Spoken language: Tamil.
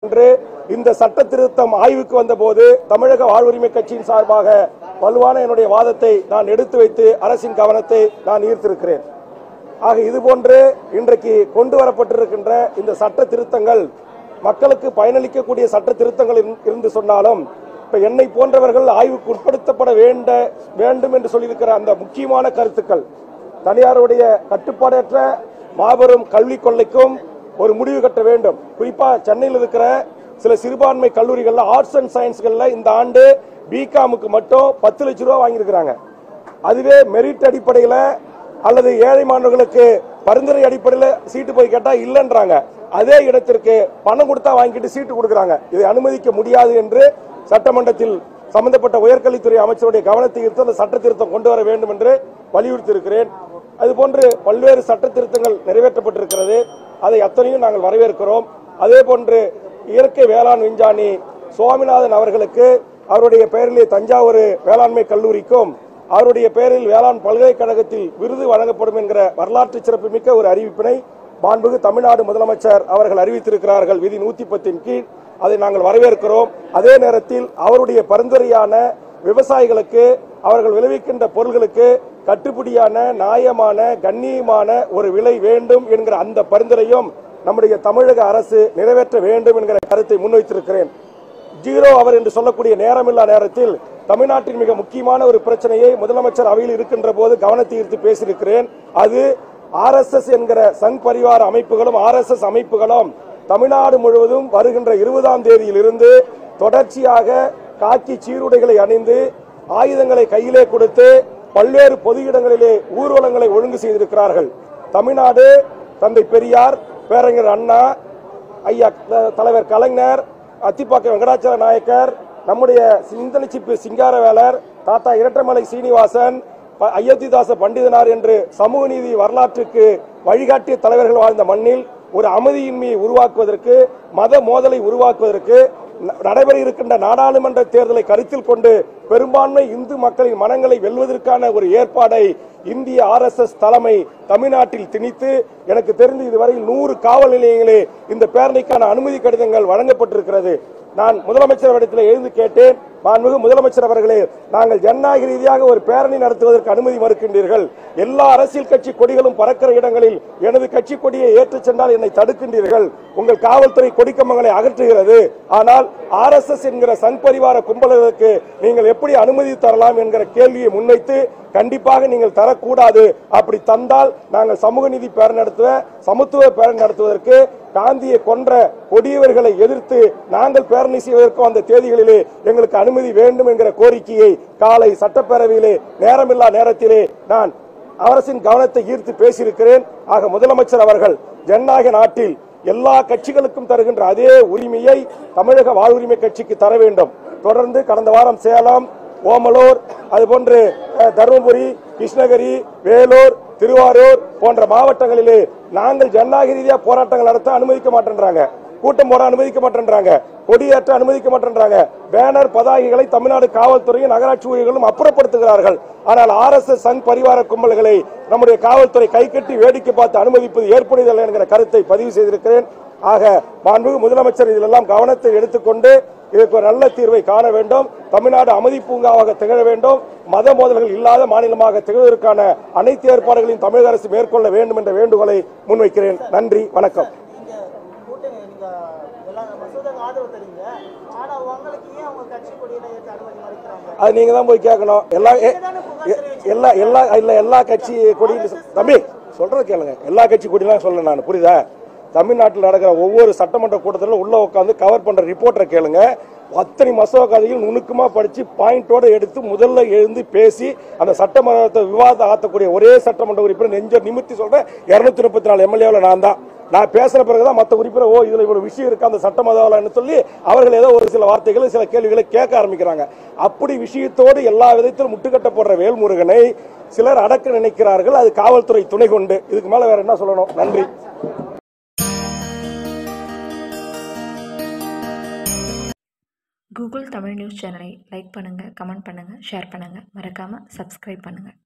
என்று இந்த சட்ட திருத்தம் ஆய்வுக்கு வந்தபோது தமிழக வாழ்வுரிமை கட்சியின் சார்பாக வலுவான என்னுடைய வாதத்தை நான் எடுத்து வைத்து அரசின் கவனத்தை நான் ஈர்த்திருக்கிறேன் ஆக இதுபோன்று இன்றைக்கு கொண்டு வரப்பட்டிருக்கின்ற இந்த சட்ட திருத்தங்கள் மக்களுக்கு பயனளிக்கக்கூடிய சட்ட திருத்தங்கள் இரு- இருந்து சொன்னாலும் இப்ப என்னை போன்றவர்கள் ஆய்வுக்கு உட்படுத்தப்பட வேண்ட வேண்டும் என்று சொல்லியிருக்கிற அந்த முக்கியமான கருத்துக்கள் தனியாருடைய கட்டுப்பாடற்ற மாபெரும் கல்வி கொள்ளைக்கும் ஒரு முடிவு கட்ட வேண்டும் குறிப்பா சென்னையில் இருக்கிற சில சிறுபான்மை கல்லூரிகள்ல ஆர்ட்ஸ் அண்ட் சயின்ஸ்கள்ல இந்த ஆண்டு பிகாமுக்கு மட்டும் பத்து லட்சம் ரூபாய் வாங்கியிருக்கிறாங்க அதுவே மெரிட் அடிப்படையில் அல்லது ஏழை மாணவர்களுக்கு பரிந்துரை அடிப்படையில் சீட்டு போய் கேட்டா இல்லைன்றாங்க அதே இடத்திற்கு பணம் கொடுத்தா வாங்கிட்டு சீட்டு கொடுக்கறாங்க இதை அனுமதிக்க முடியாது என்று சட்டமன்றத்தில் சம்பந்தப்பட்ட உயர்கல்வித்துறை அமைச்சருடைய கவனத்தை ஈர்த்து அந்த சட்ட திருத்தம் கொண்டு வர வேண்டும் என்று வலியுறுத்தி இருக்கிறேன் அதுபோன்று பல்வேறு சட்ட திருத்தங்கள் நிறைவேற்றப்பட்டிருக்கிறது அதை அத்தனையும் நாங்கள் வரவேற்கிறோம் அதே போன்று இயற்கை வேளாண் விஞ்ஞானி சுவாமிநாதன் அவர்களுக்கு அவருடைய பெயரிலே தஞ்சாவூர் வேளாண்மை கல்லூரிக்கும் அவருடைய பெயரில் வேளாண் பல்கலைக்கழகத்தில் விருது வழங்கப்படும் என்கிற வரலாற்று சிறப்புமிக்க ஒரு அறிவிப்பினை மாண்புகு தமிழ்நாடு முதலமைச்சர் அவர்கள் அறிவித்திருக்கிறார்கள் விதி நூத்தி பத்தின் கீழ் அதை நாங்கள் வரவேற்கிறோம் அதே நேரத்தில் அவருடைய பரிந்துரையான விவசாயிகளுக்கு அவர்கள் விளைவிக்கின்ற பொருள்களுக்கு கட்டுப்படியான நியாயமான கண்ணியமான ஒரு விலை வேண்டும் என்கிற அந்த பரிந்துரையும் நம்முடைய தமிழக அரசு நிறைவேற்ற வேண்டும் என்கிற கருத்தை முன்வைத்திருக்கிறேன் ஜீரோ அவர் என்று சொல்லக்கூடிய நேரமில்லா நேரத்தில் தமிழ்நாட்டின் மிக முக்கியமான ஒரு பிரச்சனையை முதலமைச்சர் அவையில் இருக்கின்ற போது கவனத்தை ஈர்த்து பேசியிருக்கிறேன் அது ஆர்எஸ்எஸ் என்கிற சங் பரிவார அமைப்புகளும் ஆர்எஸ்எஸ் அமைப்புகளும் தமிழ்நாடு முழுவதும் வருகின்ற இருபதாம் தேதியிலிருந்து தொடர்ச்சியாக காக்கி சீருடைகளை அணிந்து ஆயுதங்களை கையிலே கொடுத்து பல்வேறு பொது இடங்களிலே ஊர்வலங்களை ஒழுங்கு செய்திருக்கிறார்கள் தமிழ்நாடு தந்தை பெரியார் பேரறிஞர் அண்ணா ஐயா த- தலைவர் கலைஞர் அத்திப்பாக்கம் வெங்கடாச்சல நாயக்கர் நம்முடைய சிந்தனை சிப்பு சிங்காரவேலர் தாத்தா இரட்டமலை சீனிவாசன் ப- அயோத்திதாச பண்டிதனார் என்று சமூக நீதி வரலாற்றுக்கு வழிகாட்டிய தலைவர்கள் வாழ்ந்த மண்ணில் ஒரு அமைதியின்மையை உருவாக்குவதற்கு மத மோதலை உருவாக்குவதற்கு ந- நடைபெற இருக்கின்ற நாடாளுமன்ற தேர்தலை கருத்தில் கொண்டு பெரும்பான்மை இந்து மக்களின் மனங்களை வெல்வதற்கான ஒரு ஏற்பாடை இந்திய ஆர்எஸ்எஸ் தலைமை தமிழ்நாட்டில் திணித்து எனக்கு தெரிந்து இதுவரையில் நூறு காவல் நிலையங்களே இந்த பேரணிக்கான அனுமதி கடிதங்கள் வழங்கப்பட்டிருக்கிறது நான் முதலமைச்சரிடத்தில் எழுந்து கேட்டேன் மாண்புமிகு முதலமைச்சர் அவர்களே நாங்கள் ஜனநாயக ரீதியாக ஒரு பேரணி நடத்துவதற்கு அனுமதி மறுக்கின்றீர்கள் எல்லா அரசியல் கட்சி கொடிகளும் பறக்கிற இடங்களில் எனது கட்சி கொடியை ஏற்றுச் சென்றால் என்னை தடுக்கின்றீர்கள் உங்கள் காவல்துறை கொடிக்கம்பங்களை அகற்றுகிறது ஆனால் ஆர்எஸ்எஸ் என்கிற சங் பரிவார கும்பலுக்கு நீங்கள் எப்படி அனுமதி தரலாம் என்கிற கேள்வியை முன்வைத்து கண்டிப்பாக நீங்கள் தரக்கூடாது அப்படி தந்தால் நாங்கள் சமூக நீதி பேரணி நடத்துவ சமத்துவ பேரணி நடத்துவதற்கு காந்தியை கொன்ற கொடியவர்களை எதிர்த்து நாங்கள் பேரணி செய்வதற்கும் அந்த தேதிகளிலே எங்களுக்கு அனுமதி வேண்டும் என்கிற கோரிக்கையை காலை சட்டப்பேரவையிலே நேரமில்லா நேரத்திலே நான் அரசின் கவனத்தை ஈர்த்து பேசியிருக்கிறேன் ஆக முதலமைச்சர் அவர்கள் ஜனநாயக நாட்டில் எல்லா கட்சிகளுக்கும் தருகின்ற அதே உரிமையை தமிழக வாழ்வுரிமை கட்சிக்கு தர வேண்டும் தொடர்ந்து கடந்த வாரம் சேலம் ஓமலூர் அதுபோன்று அஹ், தருமபுரி கிருஷ்ணகிரி வேலூர் திருவாரூர் போன்ற மாவட்டங்களிலே நாங்கள் ஜனநாயக ரீதியா போராட்டங்கள் நடத்த அனுமதிக்க மாட்டேன்றாங்க கூட்டம் போட அனுமதிக்க மாட்டேன்றாங்க கொடியேற்ற அனுமதிக்க மாட்டேன்றாங்க பேனர் பதாகைகளை தமிழ்நாடு காவல்துறையும் நகராட்சி ஊழியர்களும் அப்புறப்படுத்துகிறார்கள் ஆனால் ஆர்எஸ்எஸ் சங் பரிவார கும்பல்களை நம்முடைய காவல்துறை கை கட்டி வேடிக்கை பார்த்து அனுமதிப்பது ஏற்புடையதல்ல என்கிற கருத்தை பதிவு செய்திருக்கிறேன் ஆக மாண்புமிகு முதலமைச்சர் இதிலெல்லாம் கவனத்தை எடுத்துக்கொண்டு இதற்கு ஒரு நல்ல தீர்வை காண வேண்டும் தமிழ்நாடு அமைதி பூங்காவாக திகழ வேண்டும் மத மோதல்கள் இல்லாத மாநிலமாக திகழ்வதற்கான அனைத்து ஏற்பாடுகளையும் தமிழக அரசு மேற்கொள்ள வேண்டும் என்ற வேண்டுகோளை முன்வைக்கிறேன் நன்றி வணக்கம் நீங்க கூட்டணி நீங்க எல்லா மசோதாக்கு ஆதரவு தரீங்க ஆனா உங்களுக்கு ஏன் உங்க கட்சி கொடியில ஏற்ற அனுமதி மறுக்கிறாங்க அது நீங்க தான் போய் கேட்கணும் எல்லா எ- எ- எல்லா எல்லா இல்ல எல்லா கட்சி கொடி தம்பி சொல்றது கேளுங்க எல்லா கட்சி கொடிலாம் சொல்ல நான் புரியுதா தமிழ்நாட்டில் நடக்கிற ஒவ்வொரு சட்டமன்ற கூட்டத்திலும் உள்ள உட்காந்து கவர் பண்ற ரிப்போர்ட்டரை கேளுங்க அத்தனை மசோதா கதைகள் நுணுக்கமா படிச்சு பாயிண்டோட எடுத்து முதல்ல எழுந்து பேசி அந்த சட்டமன்றத்தை விவாதம் ஆத்தக்கூடிய ஒரே சட்டமன்ற உறுப்பினர் நெஞ்ச நிமித்தி சொல்றேன் இருநூத்தி முப்பத்தி நாலு எம்எல்ஏவில் நான் தான் நான் பேசுற பிறகுதான் மற்ற உறுப்பினர் ஓ இதுல இவ்வளவு விஷயம் இருக்கு அந்த சட்டமதாவில் சொல்லி அவர்கள் ஏதோ ஒரு சில வார்த்தைகளை சில கேள்விகளை கேட்க ஆரம்பிக்கிறாங்க அப்படி விஷயத்தோடு எல்லா விதத்திலும் முட்டுக்கட்ட போடுற வேல்முருகனை சிலர் அடக்க நினைக்கிறார்கள் அது காவல்துறை துணை கொண்டு இதுக்கு மேல வேற என்ன சொல்லணும் நன்றி கூகுள் தமிழ் நியூஸ் சேனலை லைக் பண்ணுங்கள் கமெண்ட் பண்ணுங்கள் ஷேர் பண்ணுங்கள் மறக்காமல் சப்ஸ்கிரைப் பண்ணுங்கள்